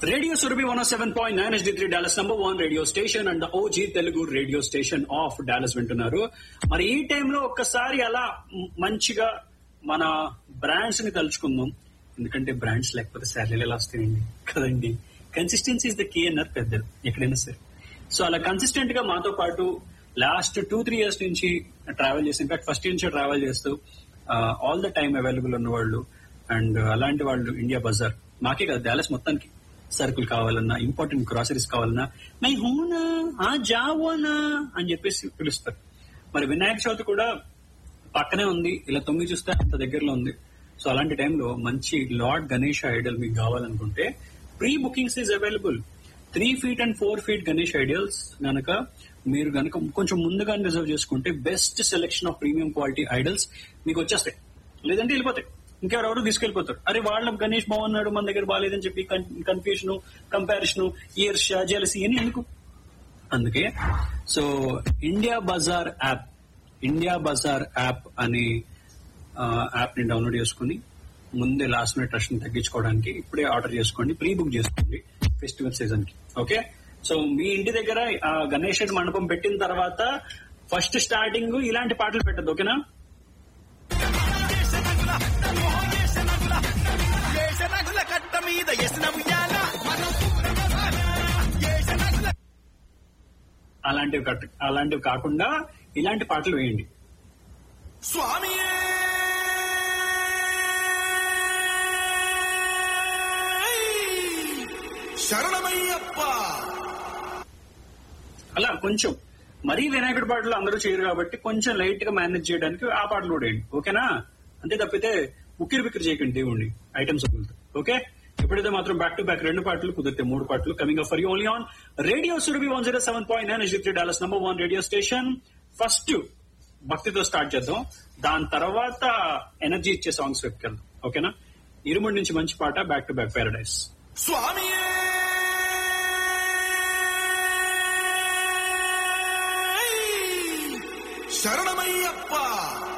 radio Surabhi one seven point nine ఎస్డి three Dallas number one radio station and OG Telugu radio station of Dallas వింటున్నారు మరి ఈ టైంలో ఒక్కసారి అలా మ్- మంచిగా మన బ్రాండ్స్ ని తలుచుకుందాం ఎందుకంటే బ్రాండ్స్ లేకపోతే శాలరీలు ఎలా వస్తాయండి కదండి కన్సిస్టెన్సీ ఇస్ ద కీ అన్నారు పెద్దలు ఎక్కడైనా సరే సో అలా కన్సిస్టెంట్ గా మాతో పాటు లాస్ట్ టూ త్రీ ఇయర్స్ నుంచి ట్రావెల్ చేసి ఇన్ఫాక్ట్ ఫస్ట్ నుంచి ట్రావెల్ చేస్తూ ఆల్ ద టైమ్ అవైలబుల్ ఉన్న వాళ్ళు అండ్ అలాంటి వాళ్ళు ఇండియా బజార్ మాకే కదా డాలస్ మొత్తానికి సరుకులు కావాలన్నా ఇంపార్టెంట్ గ్రాసరీస్ కావాలన్నా మై హూనా ఆ జావోనా అని చెప్పేసి పిలుస్తారు మరి వినాయక చవితి కూడా పక్కనే ఉంది ఇలా తొమ్మిది చూస్తే అంత దగ్గరలో ఉంది సో అలాంటి టైంలో మంచి లార్డ్ గణేష్ ఐడల్ మీకు కావాలనుకుంటే pre bookings is available three feet and four feet Ganesh ideals గనక మీరు గనక కొంచెం ముందుగా రిజర్వ్ చేసుకుంటే best selection of premium quality idols మీకు వచ్చేస్తాయి లేదంటే వెళ్ళిపోతాయి ఇంకెవరెవరు తీసుకెళ్లిపోతారు అరే వాళ్ళ గణేష్ బాగున్నాడు మన దగ్గర బాగాలేదని చెప్పి కన్ఫ్యూషన్ కంపారిజన్ ఇయర్స్ జలసి అని ఎందుకు అందుకే so India Bazaar app India Bazaar app అనే యాప్ ని డౌన్లోడ్ చేసుకుని ముందే లాస్ట్ మినిట్ రష్ తగ్గించుకోవడానికి ఇప్పుడే ఆర్డర్ చేసుకోండి ప్రీ బుక్ చేసుకోండి ఫెస్టివల్ సీజన్ కి ఓకే సో మీ ఇంటి దగ్గర ఆ గణేష్ మండపం పెట్టిన తర్వాత ఫస్ట్ స్టార్టింగ్ ఇలాంటి పాటలు పెట్టద్దు ఓకేనా ఏషనగుల కట్ట మీద ఎసిన ఉయ్యాల అలాంటివి కట్- అలాంటివి కాకుండా ఇలాంటి పాటలు వేయండి స్వామియే శరణమయ్యప్ప అలా కొంచెం మరీ వినాయకుడి పాటలు అందరూ చేయరు కాబట్టి కొంచెం లైట్ గా మేనేజ్ చేయడానికి ఆ పాటలు కూడా వేయండి ఓకేనా అంతే తప్పితే ఉక్కిరి బిక్కిరి చేయకండి దేవుణ్ణి ఐటమ్స్ వదులుతూ ఓకే ఎప్పుడైతే మాత్రం బ్యాక్ టు బ్యాక్ రెండు పాటలు కుదిరితే మూడు పాటలు coming up for you only on radio Surabhi one zero seven point nine three Dallas number one radio station first భక్తితో స్టార్ట్ చేద్దాం దాని తర్వాత ఎనర్జీ ఇచ్చే సాంగ్స్ వెతుకెళ్దాం ఓకేనా ఇరుముడి నుంచి మంచి పాట బ్యాక్ టు బ్యాక్ పారడైస్ స్వామియే శరణమయ్యప్ప